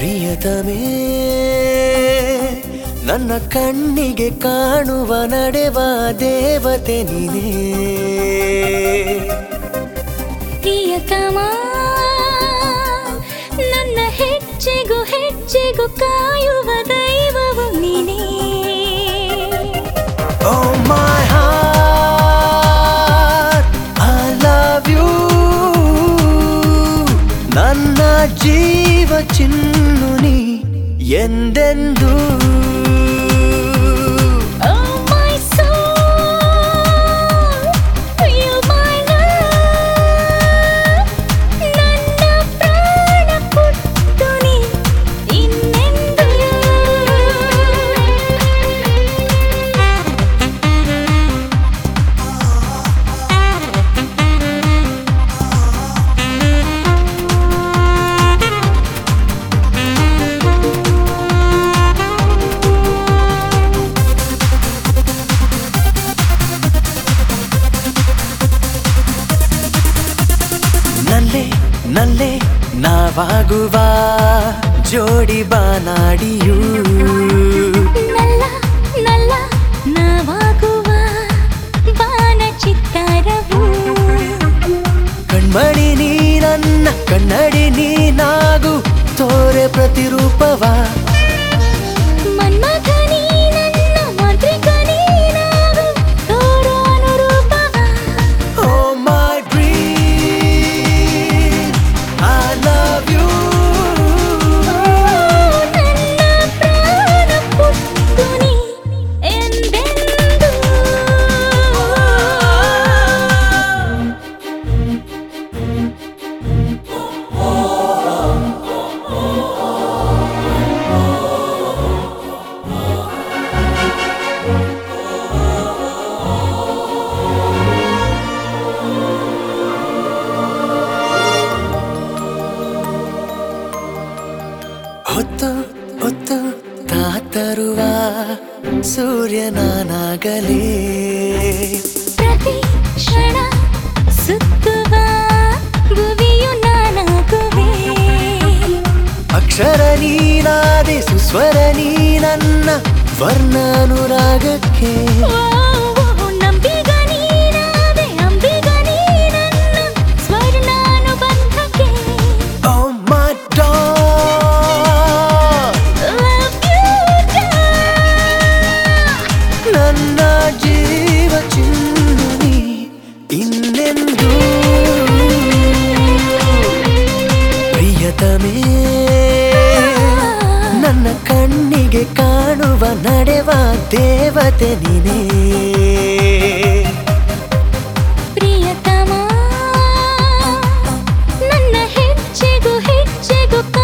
ಪ್ರಿಯತಮೇ ನನ್ನ ಕಣ್ಣಿಗೆ ಕಾಣುವ ನಡೆವ ದೇವತೆ ನೀನೇ ಪ್ರಿಯತಮ ನನ್ನ ಹೆಜ್ಜೆಗೂ ಹೆಜ್ಜೆಗೂ ಕಾಯುವ ದೈವವು ನೀನೇ Oh my heart, I love you. ನನ್ನ ಜೀವ ಚಿನ್ನು ನೀ ಎಂದೆಂದೂ Oh my soul, feel my love. ನನ್ನ ಪ್ರಾಣ ಕೊಟ್ಟು ನೀ ಇನ್ನೆಂದೂ ನಲ್ಲೆ ನಲ್ಲೆ ನಾವಾಗುವ ಜೋಡಿ ಬಾನಾಡಿಯೂ ನಲ್ಲ ನಲ್ಲ ನಾವಾಗುವ ಬಾನ ಚಿತ್ತಾರವು ಕಣ್ಮಣಿ ನೀ ನನ್ನ ಕನ್ನಡಿ ನೀನಾಗು ತೋರೆ ಪ್ರತಿರೂಪವ ಮನ್ಮಥ ನೀ ನನ್ನ ಮಾಂತ್ರಿಕ ನೀನಾಗು ತೋರೋ ಅನುರೂಪವ oh my dream I love you ನನ್ನ ಪ್ರಾಣ ಕೊಟ್ಟು ನೀ ಎಂದೆಂದೂ ಹೊತ್ತು ಹೊತ್ತು ತಾತರುವ ಸೂರ್ಯನಾನಾಗಲೇ ಪ್ರತಿ ಕ್ಷಣ ಸುತ್ತುವ ಭುವಿಯು ನಾನಾಗುವೆ ಅಕ್ಷರ ನೀನಾದೆ ಸುಸ್ವರ ನೀ ನನ್ನ ವರ್ಣಾನುರಾಗಕ್ಕೆ ಓ, ಓ, ನಂಬಿಗ ನೀನಾದೆ ಅಂಬಿಗ ನೀ ನನ್ನ ಸ್ವರ್ಣಾನುಬಂಧಕ್ಕೆ oh my dog Love you, darling. ನನ್ನ ಜೀವ ಚಿನ್ನು ನೀ ಇನ್ನೆಂದೂ ಪ್ರಿಯತಮೇ ನನ್ನ ಕಣ್ಣಿಗೆ ಕಾಣುವ ನಡೆವ ದೇವತೆ ನೀನೇ ಪ್ರಿಯತಮ ನನ್ನ ಹೆಜ್ಜೆಗೂ ಹೆಜ್ಜೆಗೂ